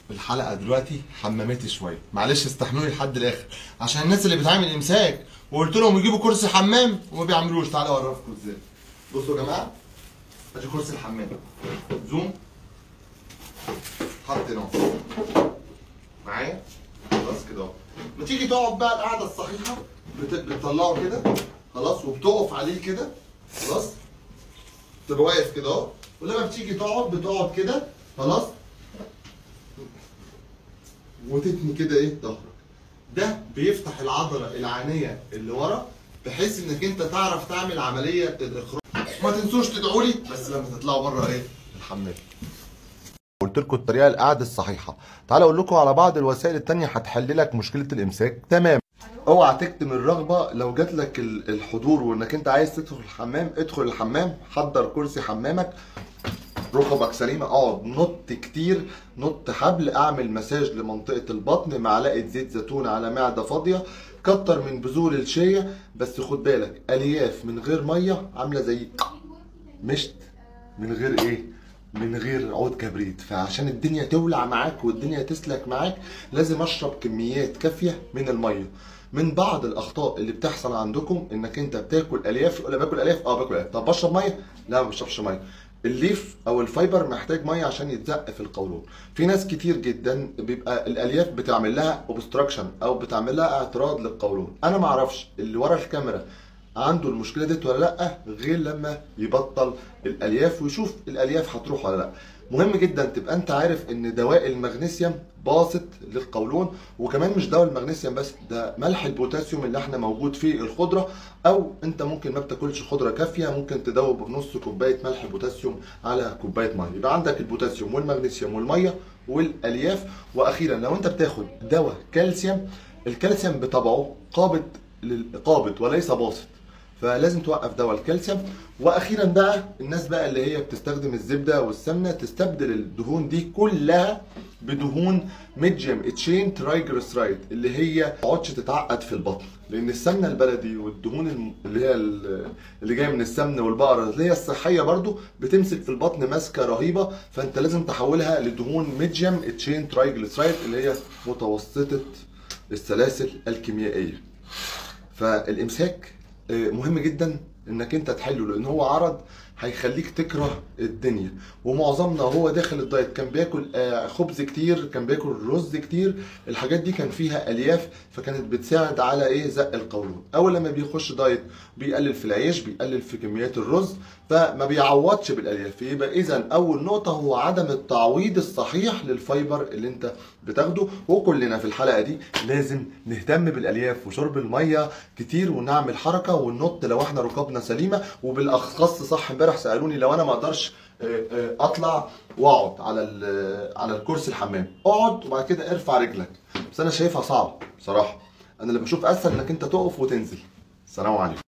الحلقه دلوقتي حمامتي شويه معلش استحملوني لحد الاخر عشان الناس اللي بتعمل امساك وقلت لهم يجيبوا كرسي حمام وما بيعملوش تعالوا اوريكم ازاي بصوا يا جماعه ادي كرسي الحمام زوم حط هنا أهو. معايا خلاص كده اهو ما تيجي تقعد بقى القعده الصحيحه بت- بتطلعه كده خلاص وبتقف عليه كده خلاص تبقى واقف كده اهو ولما بتيجي تقعد بتقعد كده خلاص وتتني كده ايه ظهرك ده بيفتح العضله العانيه اللي ورا بحيث انك انت تعرف تعمل عمليه الاخراج ما تنسوش تدعوا لي بس لما تطلعوا بره ايه الحمام قلت لكم الطريقه القعده الصحيحه تعال اقول لكم على بعض الوسائل التانية هتحل لك مشكله الامساك تمام اوعى تكتم الرغبه لو جات لك ال- الحضور وانك انت عايز تدخل الحمام ادخل الحمام حضر كرسي حمامك ركبك سليمه اقعد نط كتير نط حبل اعمل مساج لمنطقه البطن معلقه زيت زيتون على معده فاضيه كتر من بذور الشيا بس خد بالك الياف من غير ميه عامله زي مشت من غير ايه من غير عود كبريت فعشان الدنيا تولع معاك والدنيا تسلك معاك لازم اشرب كميات كافيه من الميه من بعض الاخطاء اللي بتحصل عندكم انك انت بتاكل الياف ولا باكل الياف اه باكل الياف طب بشرب ميه لا ما بشربش ميه الليف او الفايبر محتاج ميه عشان يتزق في القولون في ناس كتير جدا بيبقى الالياف بتعمل لها اوبستراكشن او بتعمل لها اعتراض للقولون انا ما اعرفش اللي ورا الكاميرا عنده المشكله ديت ولا لا غير لما يبطل الالياف ويشوف الالياف هتروح ولا لا مهم جدا تبقى انت عارف ان دواء المغنيسيوم باسط للقولون وكمان مش دواء المغنيسيوم بس ده ملح البوتاسيوم اللي احنا موجود في الخضره او انت ممكن ما بتاكلش خضره كافيه ممكن تدوب نص كوبايه ملح بوتاسيوم على كوبايه ميه يبقى عندك البوتاسيوم والمغنيسيوم والميه والالياف واخيرا لو انت بتاخد دواء كالسيوم الكالسيوم بطبعه قابض للقابض وليس باسط فلازم توقف دواء الكالسيوم واخيرا بقى الناس بقى اللي هي بتستخدم الزبده والسمنه تستبدل الدهون دي كلها بدهون ميديوم اتشين ترايجليسرايد اللي هي ما تقعدش تتعقد في البطن لان السمنه البلدي والدهون الم- اللي هي ال- اللي جايه من السمن والبقره اللي هي الصحيه برضو بتمسك في البطن ماسكه رهيبه فانت لازم تحولها لدهون ميديوم اتشين ترايجليسرايد اللي هي متوسطه السلاسل الكيميائيه فالامساك آه، مهم جدا انك انت تحله لان هو عرض هيخليك تكره الدنيا ومعظمنا وهو داخل الدايت كان بياكل آه، خبز كتير كان بياكل رز كتير الحاجات دي كان فيها الياف فكانت بتساعد على ايه زق القولون اول لما بيخش دايت بيقلل في العيش بيقلل في كميات الرز فما بيعوضش بالالياف يبقى اذا اول نقطه هو عدم التعويض الصحيح للفايبر اللي انت بتاخده وكلنا في الحلقه دي لازم نهتم بالالياف وشرب الميه كتير ونعمل حركه وننط لو احنا ركابنا سليمه وبالاخص صح امبارح سالوني لو انا ما اقدرش آه، آه، اطلع واقعد على ال- على الكرسي الحمام اقعد وبعد كده ارفع رجلك بس انا شايفها صعبه بصراحه انا اللي بشوف اسهل انك انت تقف وتنزل السلام عليكم